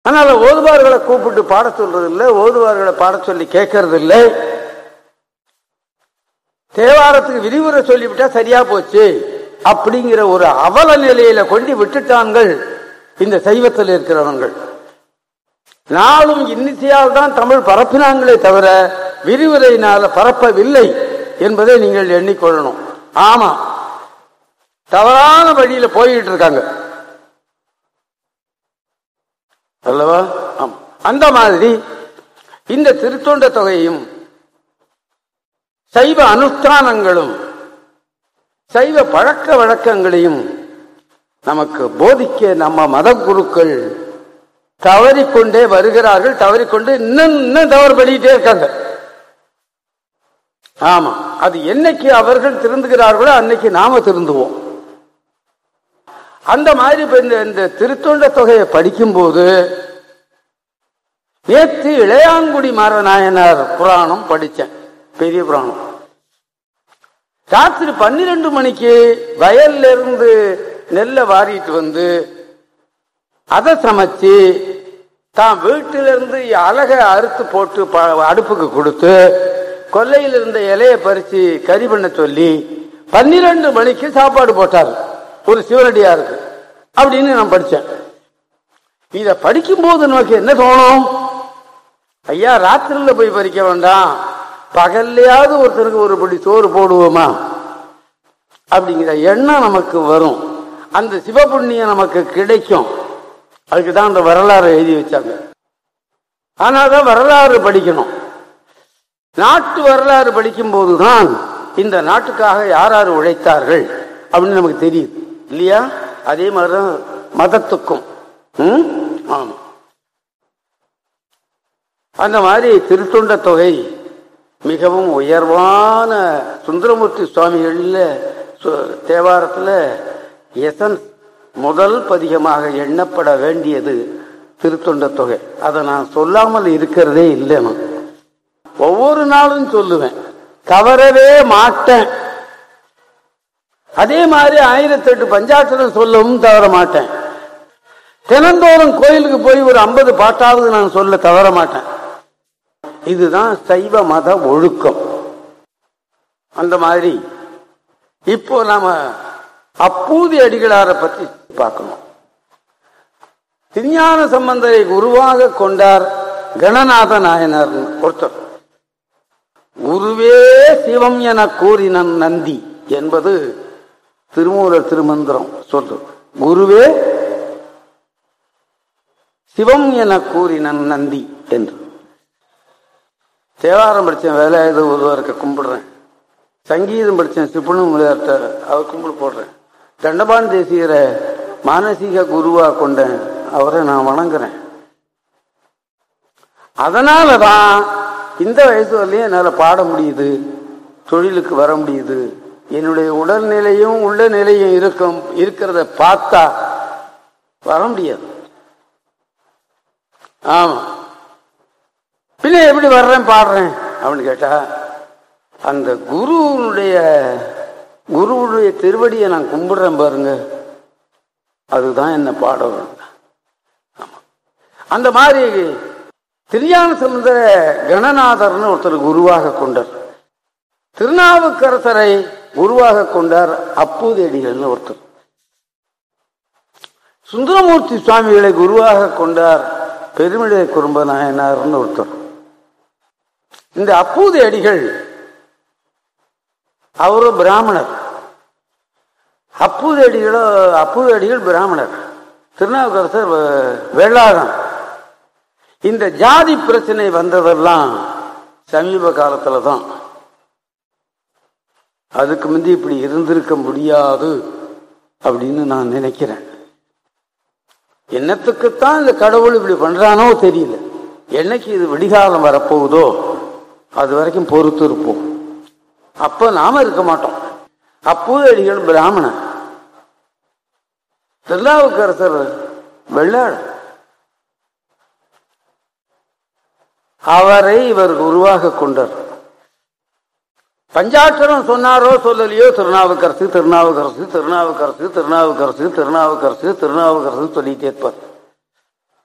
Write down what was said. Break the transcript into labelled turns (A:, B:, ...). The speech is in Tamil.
A: அதனால ஓதுவார்களை கூப்பிட்டு பாட சொல்றது இல்லை ஓதுவார்களை பாட சொல்லி கேட்கறது இல்லை தேவாரத்துக்கு விரிவுரை சொல்லிவிட்டா சரியா போச்சு அப்படிங்கிற ஒரு அவல நிலையில கொண்டு விட்டுட்டான்கள் இந்த சைவத்தில் இருக்கிறவர்கள் நாளும் இன்னிசையால் தான் தமிழ் பரப்பினாங்களே தவிர விரிவுரையினால பரப்பவில்லை என்பதை நீங்கள் எண்ணிக்கொள்ளணும் ஆமா தவறான வழியில போயிட்டு இருக்காங்க அல்லவா ஆமா அந்த மாதிரி இந்த திருத்தொண்ட தொகையும் சைவ அனுஷ்டானங்களும் சைவ பழக்க வழக்கங்களையும் நமக்கு போதிக்க நம்ம மத குருக்கள் தவறிக்கொண்டே வருகிறார்கள் தவறிக்கொண்டு இன்னும் இன்னும் தவறு பண்ணிக்கிட்டே இருக்காங்க ஆமா அது என்னைக்கு அவர்கள் திருந்துகிறார்களோ அன்னைக்கு நாம திருந்துவோம் அந்த மாதிரி இப்ப இந்த இந்த திருத்தொண்ட தொகையை படிக்கும்போது நேற்று இளையாங்குடி மாறநாயனார் புராணம் படிச்சேன் பெரிய புராணம் ராத்திரி பன்னிரண்டு மணிக்கு வயல்ல இருந்து நெல்லை வாரிட்டு வந்து அதை சமைச்சு தான் வீட்டில இருந்து அழகை அறுத்து போட்டு ப- அடுப்புக்கு கொடுத்து கொல்லையில் இருந்த இலையை பறிச்சு கறி பண்ண சொல்லி பன்னிரண்டு மணிக்கு சாப்பாடு போட்டார் ஒரு சிவனடியாருக்கு அப்படின்னு நான் படிச்சேன் இத படிக்கும்போது நமக்கு என்ன தோணும் ஐயா ராத்திரில போய் பறிக்க வேண்டாம் பகல்லையாவது ஒருத்தருக்கு ஒரு படி சோறு போடுவோமா அப்படிங்கிற எண்ணம் நமக்கு வரும் அந்த சிவபுண்ணியம் நமக்கு கிடைக்கும் அதுக்கு தான் அந்த வரலாறு எழுதி வச்சாங்க ஆனாதான் வரலாறு படிக்கணும் நாட்டு வரலாறு படிக்கும் போதுதான் இந்த நாட்டுக்காக யார் யார் உழைத்தார்கள் அப்படின்னு நமக்கு தெரியுது இல்லையா அதே மாதிரிதான் மதத்துக்கும் ம்? ஆமா அந்த மாதிரி திருத்தொண்ட தொகை மிகவும் உயர்வான சுந்தரமூர்த்தி சுவாமிகள்ல சு- தேவாரத்துல எசன்ஸ் முதல் பதிகமாக எண்ணப்பட வேண்டியது திருத்தொண்ட தொகை அதை நான் சொல்லாமல் இருக்கிறதே இல்லை நான் ஒவ்வொரு நாளும் சொல்லுவேன் கவரவே மாட்டேன் அதே மாதிரி ஆயிரத்தெட்டு பஞ்சாட்சரம் சொல்லவும் தவற மாட்டேன் தினந்தோறும் கோயிலுக்கு போய் ஒரு ஐம்பது பாட்டாவது நான் சொல்ல தவற மாட்டேன் இதுதான் சைவ மத ஒழுக்கம் அந்த மாதிரி இப்போ நாம அப்பூதி அடிகளாரை பற்றி பார்க்கணும் திருஞான சம்பந்தரை குருவாக கொண்டார் கணநாத நாயனார் ஒருத்தர் குருவே சிவம் என கூறினன் நந்தி என்பது திருமூலர் திருமந்திரம் சொல்லு குருவே சிவம் என கூறினன் நந்தி என்று தேவாரம் படித்தேன் வேலாயுத ஒருவருக்கு கும்பிடுறேன் சங்கீதம் படித்தேன் சிப்பனும் விளையாட்ட அவர் கும்பிடு போடுறேன் தண்டபான் தேசியரை மானசீக குருவா கொண்டேன் அவரை நான் வணங்குறேன் அதனால தான் இந்த வயசு வரலையும் என்னால் பாட முடியுது தொழிலுக்கு வர முடியுது என்னுடைய உடல்நிலையும் உள்ள நிலையும் இருக்கும் இருக்கிறத பார்த்தா வர முடியாது ஆமா பின்ன எப்படி வர்றேன் பாடுறேன் அப்படின்னு கேட்டா அந்த குருவுடைய குருவுடைய திருவடியை நான் கும்பிடுறேன் பாருங்க அதுதான் என்ன பாட வேண்டும் ஆமா. அந்த மாதிரி திருஞான சமுந்தர கணநாதர்னு ஒருத்தர் குருவாக கொண்டார் திருநாவுக்கரசரை குருவாக கொண்டார் அப்பூதேடிகள்னு ஒருத்தர் சுந்தரமூர்த்தி சுவாமிகளை குருவாக கொண்டார் பெருமிழை குறும்ப நாயனார்னு ஒருத்தர் இந்த அப்பூதி அடிகள் அவரு பிராமணர் அப்பூதி அடிகளோ அப்பூதி அடிகள் பிராமணர் திருநாவுக்கரசர் வெ- வெள்ளாளன் இந்த ஜாதி பிரச்சனை வந்ததெல்லாம் சமீப காலத்துல தான் அதுக்கு முந்தி இப்படி இருந்திருக்க முடியாது அப்படின்னு நான் நினைக்கிறேன் என்னத்துக்குத்தான் இந்த கடவுள் இப்படி பண்றானோ தெரியல என்னைக்கு இது விடிகாலம் வரப்போகுதோ அது வரைக்கும் பொறுத்து இருப்போம் அப்ப நாம இருக்க மாட்டோம் அப்பூதடிகள் பிராமணன் திருநாவுக்கரசர் வெள்ளாள் அவரை இவர் உருவாக கொண்டார் பஞ்சாட்சரம் சொன்னாரோ சொல்லலையோ திருநாவுக்கரசு திருநாவுக்கரசு திருநாவுக்கரசு திருநாவுக்கரசு திருநாவுக்கரசு திருநாவுக்கரசு சொல்லிட்டே இருப்பார்